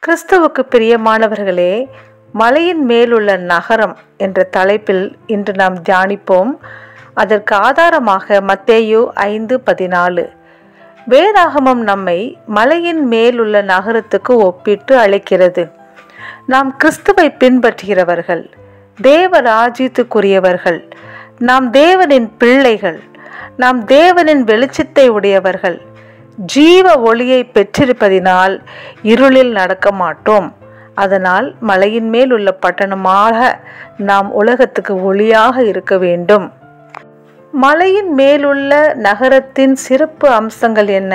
கிறிஸ்துவுக்கு பிரியமானவர்களே மலையின் மேலுள்ள நகரம் என்ற தலைப்பில் இன்று நாம் தியானிப்போம் அதற்கு ஆதாரமாக மத்தேயு ஐந்து பதினாலு வேதாகமம் நம்மை மலையின் மேலுள்ள நகரத்துக்கு ஒப்பிட்டு அழைக்கிறது நாம் கிறிஸ்துவை பின்பற்றுகிறவர்கள் தேவ ராஜ்யத்துக்குரியவர்கள் நாம் தேவனின் பிள்ளைகள் நாம் தேவனின் வெளிச்சத்தை உடையவர்கள் ஜீவ ஒளியை பெற்றிருப்பதினால் இருளில் நடக்க மாட்டோம் அதனால் மலையின் மேல் உள்ள பட்டணமாக நாம் உலகத்துக்கு ஒளியாக இருக்க வேண்டும் மலையின் மேலுள்ள நகரத்தின் சிறப்பு அம்சங்கள் என்ன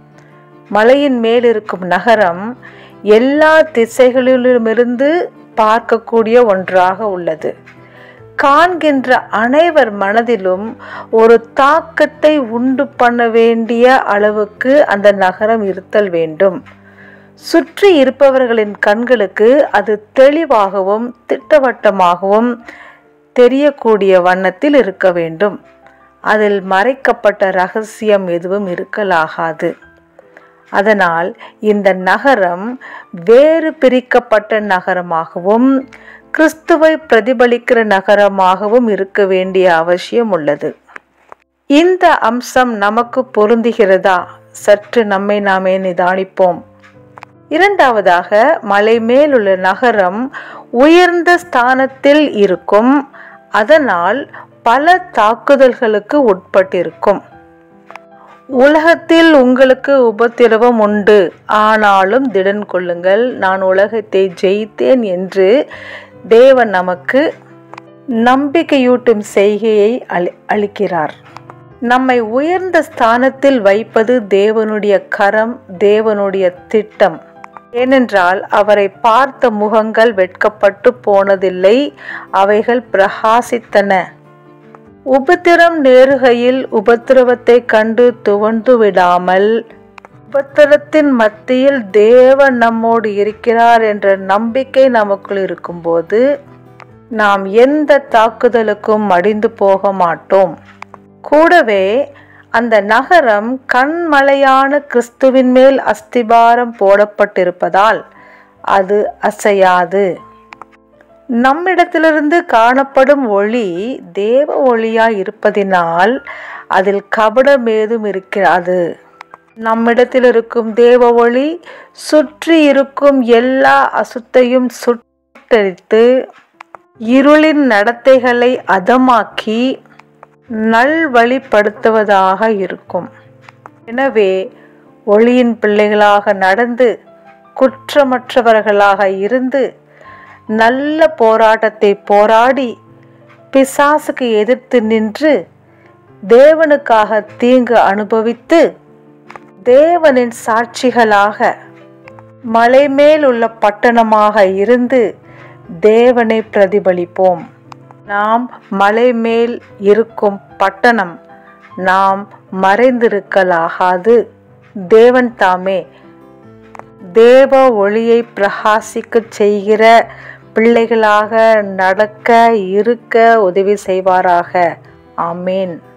மலையின் மேல் இருக்கும் நகரம் எல்லா திசைகளிலுமிருந்து பார்க்கக்கூடிய ஒன்றாக உள்ளது காண்கின்ற அனைவர் மனதிலும் ஒரு தாக்கத்தை உண்டு பண்ண வேண்டிய அளவுக்கு அந்த நகரம் இருத்தல் வேண்டும் சுற்றி இருப்பவர்களின் கண்களுக்கு அது தெளிவாகவும் திட்டவட்டமாகவும் தெரியக்கூடிய வண்ணத்தில் இருக்க வேண்டும் அதில் மறைக்கப்பட்ட ரகசியம் எதுவும் இருக்கலாகாது அதனால் இந்த நகரம் வேறு பிரிக்கப்பட்ட நகரமாகவும் கிறிஸ்துவை பிரதிபலிக்கிற நகரமாகவும் இருக்க வேண்டிய அவசியம் உள்ளது இந்த அம்சம் நமக்கு பொருந்துகிறதா சற்று நம்மை நாமே நிதானிப்போம் இரண்டாவதாக மலை மேலுள்ள நகரம் உயர்ந்த ஸ்தானத்தில் இருக்கும் அதனால் பல தாக்குதல்களுக்கு உட்பட்டிருக்கும் உலகத்தில் உங்களுக்கு உபத்திரவம் உண்டு ஆனாலும் திடன் கொள்ளுங்கள் நான் உலகத்தை ஜெயித்தேன் என்று தேவன் நமக்கு நம்பிக்கையூட்டும் செய்கையை அளி அளிக்கிறார் நம்மை உயர்ந்த ஸ்தானத்தில் வைப்பது தேவனுடைய கரம் தேவனுடைய திட்டம் ஏனென்றால் அவரை பார்த்த முகங்கள் வெட்கப்பட்டு போனதில்லை அவைகள் பிரகாசித்தன உபத்திரம் நேருகையில் உபத்திரவத்தை கண்டு துவண்டு விடாமல் உபத்திரத்தின் மத்தியில் தேவன் நம்மோடு இருக்கிறார் என்ற நம்பிக்கை நமக்குள் இருக்கும்போது நாம் எந்த தாக்குதலுக்கும் மடிந்து போக மாட்டோம் கூடவே அந்த நகரம் கண்மலையான கிறிஸ்துவின் மேல் அஸ்திபாரம் போடப்பட்டிருப்பதால் அது அசையாது நம்மிடத்திலிருந்து காணப்படும் ஒளி தேவ ஒளியாய் இருப்பதினால் அதில் கபடம் ஏதும் இருக்கிறது நம்மிடத்தில் இருக்கும் தேவ ஒளி சுற்றி இருக்கும் எல்லா அசுத்தையும் சுட்டரித்து இருளின் நடத்தைகளை அதமாக்கி நல்வழிப்படுத்துவதாக இருக்கும் எனவே ஒளியின் பிள்ளைகளாக நடந்து குற்றமற்றவர்களாக இருந்து நல்ல போராட்டத்தை போராடி பிசாசுக்கு எதிர்த்து நின்று தேவனுக்காக தீங்கு அனுபவித்து தேவனின் சாட்சிகளாக மலை மேல் உள்ள பட்டணமாக இருந்து தேவனை பிரதிபலிப்போம் நாம் மலை மேல் இருக்கும் பட்டணம் நாம் மறைந்திருக்கலாகாது தேவன் தாமே தேவ ஒளியை பிரகாசிக்க செய்கிற பிள்ளைகளாக நடக்க இருக்க உதவி செய்வாராக ஆமேன்